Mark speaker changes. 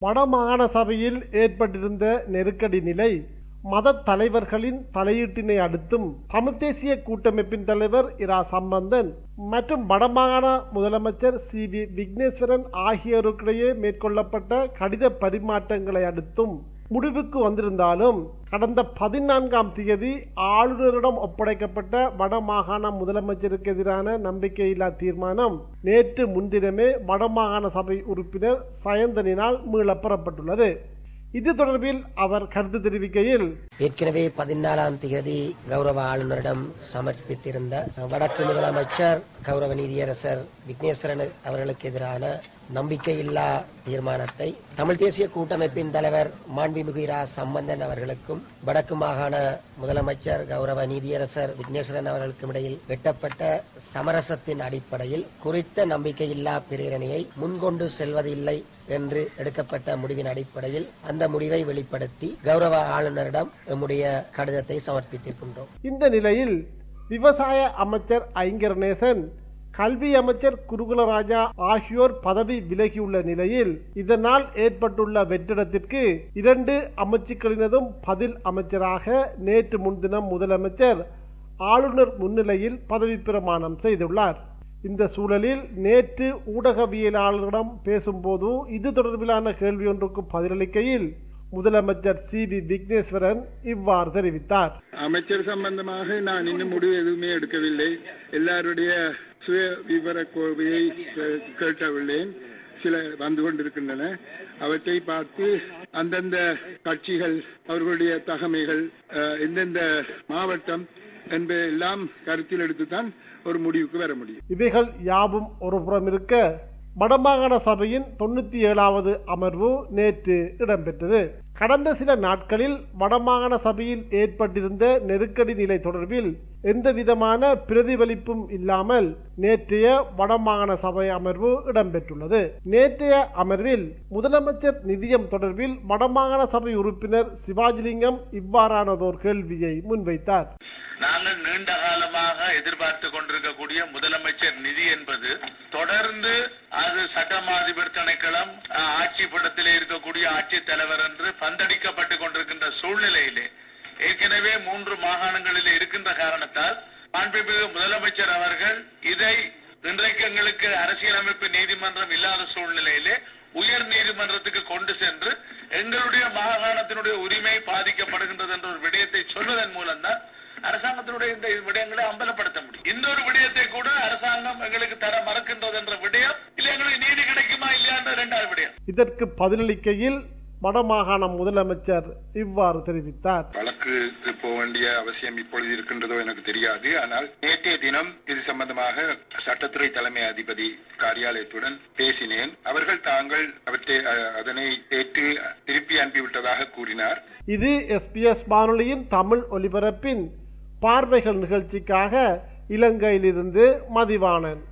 Speaker 1: வடமாகாண சபையில் ஏற்பட்டிருந்த நெருக்கடி நிலை மத தலைவர்களின் தலையீட்டினை அடுத்தும் தமிழ் தேசிய கூட்டமைப்பின் தலைவர் இரா சம்பந்தன் மற்றும் வடமாகாண முதலமைச்சர் சி வி விக்னேஸ்வரன் ஆகியோருக்கிடையே மேற்கொள்ளப்பட்ட கடித பரிமாற்றங்களை அடுத்தும் முடிவுக்கு வந்திருந்தாலும் கடந்த பதினான்காம் தேதி ஆளுநரிடம் ஒப்படைக்கப்பட்ட வடமாகாண முதலமைச்சருக்கு எதிரான நம்பிக்கையில்லா தீர்மானம் நேற்று முன்தினமே வடமாகாண சபை உறுப்பினர் சயந்தனினால் மீளப்பெறப்பட்டுள்ளது இது தொடர்பில் அவர் கருத்து தெரிவிக்கையில்
Speaker 2: ஏற்கனவே பதினாலாம் தேதி கௌரவ ஆளுநரிடம் சமர்ப்பித்திருந்த வடக்கு முதலமைச்சர் கௌரவ நீதியரசர் விக்னேஸ்வரன் அவர்களுக்கு எதிரான நம்பிக்கையில்லா தீர்மானத்தை தமிழ் தேசிய கூட்டமைப்பின் தலைவர் மாண்புமிகு இரா சம்பந்தன் அவர்களுக்கும் வடக்கு மாகாண முதலமைச்சர் கௌரவ நீதியரசர் விக்னேஸ்வரன் அவர்களுக்கும் இடையில் எட்டப்பட்ட சமரசத்தின் அடிப்படையில் குறித்த நம்பிக்கையில்லா பிரேரணையை முன்கொண்டு செல்வதில்லை என்று எடுக்கப்பட்ட முடிவின் அடிப்படையில் அந்த முடிவை வெளிப்படுத்தி கௌரவ ஆளுநரிடம் நம்முடைய கடிதத்தை சமர்ப்பித்திருக்கின்றோம்
Speaker 1: இந்த நிலையில் விவசாய அமைச்சர் ஐங்கரநேசன் கல்வி அமைச்சர் குருகுலராஜா ஆகியோர் பதவி விலகியுள்ள நிலையில் இதனால் ஏற்பட்டுள்ள வெற்றிடத்திற்கு இரண்டு அமைச்சுக்களினதும் பதில் அமைச்சராக நேற்று முன்தினம் முதலமைச்சர் ஆளுநர் முன்னிலையில் பதவி பிரமாணம் செய்துள்ளார் இந்த சூழலில் நேற்று ஊடகவியலாளர்களிடம் பேசும்போது இது தொடர்பிலான கேள்வி ஒன்றுக்கு பதிலளிக்கையில் முதலமைச்சர் சி வி விக்னேஸ்வரன் இவ்வாறு தெரிவித்தார்
Speaker 3: அமைச்சர் சம்பந்தமாக நான் இன்னும் முடிவு எதுவுமே எடுக்கவில்லை எல்லாருடைய சுய விவர கோவையை கே- கேட்டவுள்ளேன் சில வந்து கொண்டிருக்கின்றன அவற்றை பார்த்து அந்தந்த கட்சிகள் அவர்களுடைய தகமைகள் அஹ், எந்தெந்த மாவட்டம் என்பதெல்லாம் கருத்தில் எடுத்துத்தான் ஒரு முடிவுக்கு வர முடியும்
Speaker 1: இவைகள் யாவும் ஒருபுறம் இருக்க வடமாகாண சபையின் தொண்ணூத்தி ஏழாவது அமர்வு நேற்று இடம்பெற்றது கடந்த சில நாட்களில் வடமாகாண சபையில் ஏற்பட்டிருந்த நெருக்கடி நிலை தொடர்பில் எந்த விதமான பிரதிபலிப்பும் இல்லாமல் நேற்றைய வடமாகாண சபை அமர்வு இடம்பெற்றுள்ளது நேற்றைய அமர்வில் முதலமைச்சர் நிதியம் தொடர்பில் வடமாகாண சபை உறுப்பினர் சிவாஜிலிங்கம் இவ்வாறானதோர் கேள்வியை முன்வைத்தார்
Speaker 4: நாங்கள் நீண்ட காலமாக எதிர்பார்த்து கொண்டிருக்கக்கூடிய முதலமைச்சர் நிதி என்பது தொடர்ந்து அது சட்டமாதிபர் திணைக்களம் அஹ், ஆட்சி படத்திலே இருக்கக்கூடிய ஆட்சித் தலைவர் என்று பந்தடிக்கப்பட்டு கொண்டிருக்கின்ற சூழ்நிலையிலே ஏற்கனவே மூன்று மாகாணங்களில் இருக்கின்ற காரணத்தால் மாண்புமிகு முதலமைச்சர் அவர்கள் இதை இன்றைக்கு எங்களுக்கு அரசியலமைப்பு நீதிமன்றம் இல்லாத சூழ்நிலையிலே உயர் நீதிமன்றத்துக்கு கொண்டு சென்று எங்களுடைய மாகாணத்தினுடைய உரிமை பாதிக்கப்படுகின்றது என்ற ஒரு விடயத்தை சொல்வதன் மூலம்தான் அரசாங்கத்தினுடைய இந்த விடயங்களை அம்பலப்படுத்த முடியும் இந்த ஒரு விடயத்தை கூட அரசாங்கம் எங்களுக்கு தர மறக்கின்றது என்ற விடயம் இல்ல எங்களுக்கு நீதி கிடைக்குமா இல்லையான்ற இரண்டாவது விடயம்
Speaker 1: இதற்கு பதிலளிக்கையில் வடமாகாண முதலமைச்சர் இவ்வாறு தெரிவித்தார்
Speaker 3: வழக்குக்கு போக வேண்டிய அவசியம் இப்பொழுது இருக்கின்றதோ எனக்கு தெரியாது ஆனால் நேற்றைய தினம் இது சம்பந்தமாக சட்டத்துறை தலைமை அதிபதி காரியாலயத்துடன் பேசினேன் அவர்கள் தாங்கள் அவற்றை அஹ், அதனை ஏற்று திருப்பி அனுப்பிவிட்டதாக கூறினார்
Speaker 1: இது எஸ்பிஎஸ் வானொலியின் தமிழ் ஒலிபரப்பின் பார்வைகள் நிகழ்ச்சிக்காக இலங்கையிலிருந்து மதிவாணன்